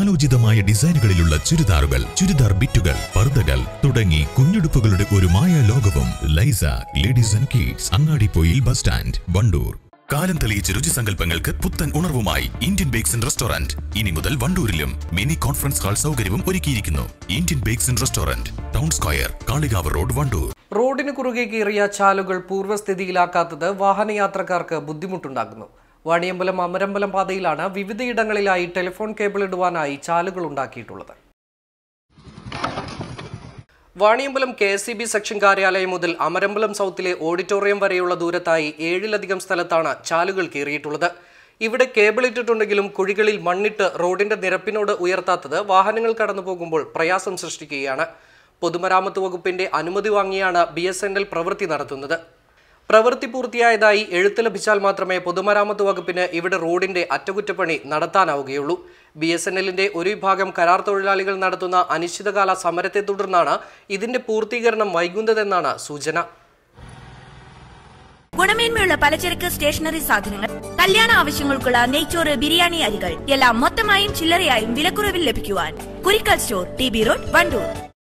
കാലോചിതമായ ഡിസൈനുകളിലുള്ള ചുരിദാറുകൾ ചുരിദാർ ബിറ്റുകൾ പർദ്ദകൾ തുടങ്ങി കുഞ്ഞുടുപ്പുകളുടെ ഒരു മായ ലോകവും ലൈസ ladies and kids Angadippoyil bus stand Wandoor കാലം തെളിയിച്ച രുചിസങ്കല്പങ്ങൾക്ക് പുത്തൻ ഉണർവുമായി ഇന്ത്യൻ ബേക്സ് ആൻഡ് റെസ്റ്റോറന്റ് ഇനി മുതൽ വണ്ടൂരിലും മിനി കോൺഫറൻസ് ഹാൾ സൗകര്യവും ഒരുക്കിയിരിക്കുന്നു Indian bakes and restaurant town square Kalikavu road Wandoor റോഡിന് കുറുകെ കീറിയ ചാലുകൾ പൂർവ്വസ്ഥിതിയിലാക്കാത്തത് വാഹനയാത്രക്കാർക്ക് ബുദ്ധിമുട്ടുണ്ടാക്കുന്നു വാണിയമ്പലം അമരമ്പലം പാതയിലാണ് വിവിധയിടങ്ങളിലായി ടെലിഫോൺ കേബിൾ ഇടുവാനായി ചാലുകൾ ഉണ്ടാക്കിയിട്ടുള്ളത് Vaniyambalam K S C B section കാര്യാലയം മുതൽ അമരമ്പലം സൗത്തിലെ ഓഡിറ്റോറിയം വരെയുള്ള ദൂരത്തായി ഏഴിലധികം സ്ഥലത്താണ് ചാലുകൾ കീറിയിട്ടുള്ളത് ഇവിടെ കേബിൾ ഇട്ടിട്ടുണ്ടെങ്കിലും കുഴികളിൽ മണ്ണിട്ട് റോഡിന്റെ നിരപ്പിനോട് ഉയർത്താത്തത് വാഹനങ്ങൾ കടന്നു പോകുമ്പോൾ പ്രയാസം സൃഷ്ടിക്കുകയാണ് പൊതുമരാമത്ത് വകുപ്പിന്റെ അനുമതി വാങ്ങിയാണ് ബി എസ് എൻ എൽ പ്രവൃത്തി നടത്തുന്നത് പ്രവൃത്തി പൂർത്തിയായതായി എഴുത്ത് ലഭിച്ചാൽ മാത്രമേ പൊതുമരാമത്ത് വകുപ്പിന് ഇവിടെ റോഡിന്റെ അറ്റകുറ്റപ്പണി നടത്താനാവുകയുള്ളൂ ബി എസ് എൻ എല്ലിന്റെ ഒരു വിഭാഗം കരാർ തൊഴിലാളികൾ നടത്തുന്ന അനിശ്ചിതകാല സമരത്തെ തുടർന്നാണ് ഇതിന്റെ പൂർത്തീകരണം വൈകുന്നതെന്നാണ് സൂചന ഗുണമേന്മയുള്ള പലചരക്ക് സ്റ്റേഷനറി സാധനങ്ങൾ കല്യാണ ആവശ്യങ്ങൾക്കുള്ള നെയ്ച്ചോറ് ബിരിയാണി അരികൾ എല്ലാം മൊത്തമായും ചില്ലറയായും വിലക്കുറവിൽ ലഭിക്കുവാൻ Kurikkal store T B road Wandoor